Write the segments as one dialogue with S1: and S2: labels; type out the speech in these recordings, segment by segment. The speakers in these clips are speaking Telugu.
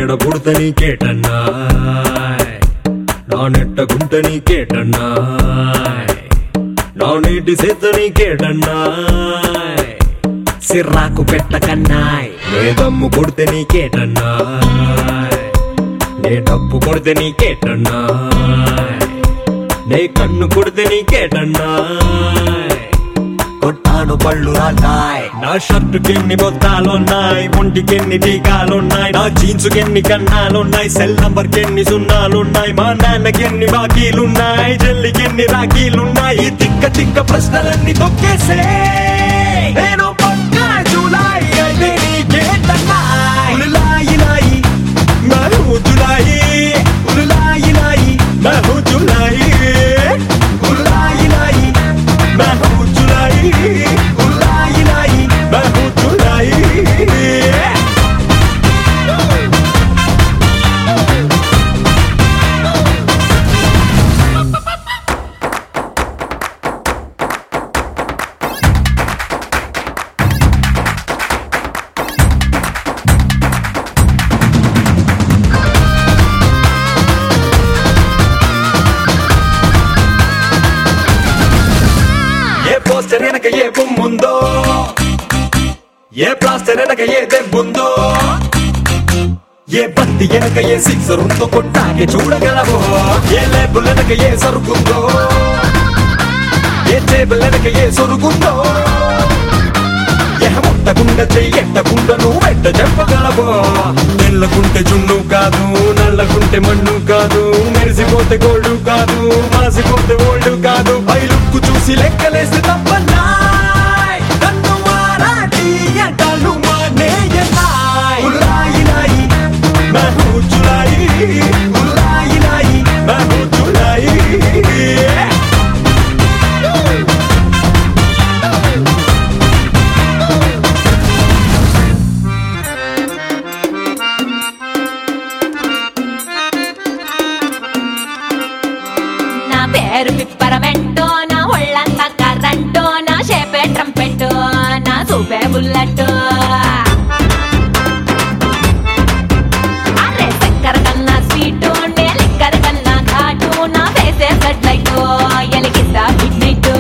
S1: ఎడ పుడత నీకేటన్నాయ్ నా నెట్ట గుంట నీకేటన్నాయ్ నా నీటి సేత నీకేటన్నాయ్ సిర్రాకు పెట్ట కన్నాయ్ నే దమ్ము కొడితే నీకేటన్నాయ్ నే డబ్బు కొడితే నీకేటన్నాయ్ నే కన్ను కొడితే నీకేటన్నాయ్ కొట్టాను పళ్ళు రాటాయ్ నా షర్టుకి ఎన్ని బొత్తాలున్నాయి ఒంటికి ఎన్ని టీకాలున్నాయి నా జీన్స్ కి ఎన్ని కన్నాలున్నాయి సెల్ నంబర్ కి ఎన్ని సున్నాలున్నాయి మా నాన్నకి ఎన్ని బాకీలున్నాయి జల్లికి ఎన్ని రాఖీలున్నాయి ఈ తిక్క తిక్క ప్రశ్నలన్నీ తొక్కేసే నేను పక్కా జూలై అయితే నీకేటన్నాయ్ ఉలులాయి లాయి మహూ జులాయి ఉలులాయి లాయి మహూ జులాయి ఉలులాయి లాయి మహూ జులాయి ఉలులాయి లాయి మహూ జులాయి ఏ పోస్టర్ వెనక ఏ బొమ్ముందో ఏ ప్లాస్టర్ వెనక ఏ దెబ్బుందో ఏ బంతి వెనక ఏ సిక్సర్ ఉందో కొట్టాకే చూడగలవో ఏ లేబుల్ వెనక ఏ సరుకుందో ఏ టేబుల్ వెనక ఏ సొరుగుందో ఏ ముట్టకుండా చెయ్యెట్టకుండా నువ్వు వెంట చెప్పగలవో తెల్లకుంటే జున్ను కాదు నల్లకుంటే మన్ను కాదు మెరిసిపోతే గోల్డ్ కాదు మాసిపోతే ఓల్డ్ కాదు పై లుక్కు చూసి లెక్కలేసి తప్పన్నాయ్ నన్ను మారాటి ఎంటలు మానేయనాయ్ ఉల్లాయి లాయి మహూ జులాయి ఉల్లాయి లాయి మహూ జులాయి
S2: నా పేరు పిప్పరమెంటో నా ఒళ్ళంతా కర్రంటో నా షేపే ట్రంపెట్టో నా సూపే బుల్లెట్ అరే చక్కెర కన్నా స్వీటు నే లిక్కర్ కన్నా ఘాటు నా ఫేసే సెట్ లైట్ ఎలిగిస్తా మిడ్ నైట్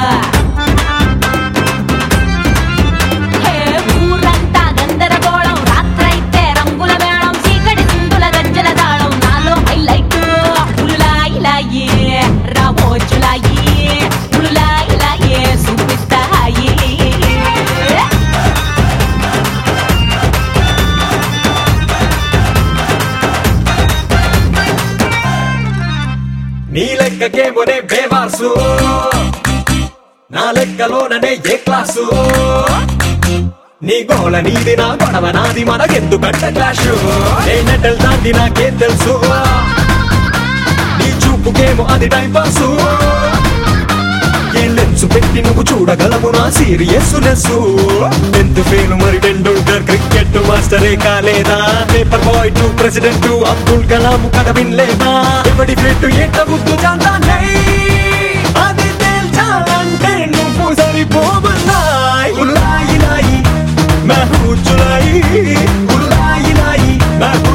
S2: హే ఊరంతా గందరగోళం రాత్రైతే రంగుల మేళం చీకటి సింధుల గజ్జల తాళం నాలో హైలైట్ ఉలులాయిలాయి రామోజులాయి ఉలులాయిలాయి చూపిస్తాయి
S1: నీ లెక్కకేమోనే బేవాసు నా లెక్కలోననే ఏ క్లాసు నీ గోల నీది నా గొడవ నాది మనకెందుకంట క్లాషు ఏ నెటల్ దాంది నాకే తెలుసు నీ చూపుకేమో అది టైం పాసు ఏ లెన్స్ పెట్టి నువ్వు చూడగలవు నా సీరియస్నెస్ టెన్త్ ఫెయిల్ మరి టెండూల్కర్ క్రికెట్ మాస్టరే కాలేదా paper boy to president Abdul Kalam కథ వినలేదా ఎవడి ఫిట్ ఎట్ట గుర్తు చాందాన్నై అది తేల్చాలంటే నువ్వు సరిపోవన్నాయ్ ఉల్లాయి లాయి మహూ జులాయి ఉల్లాయి లాయి మహూ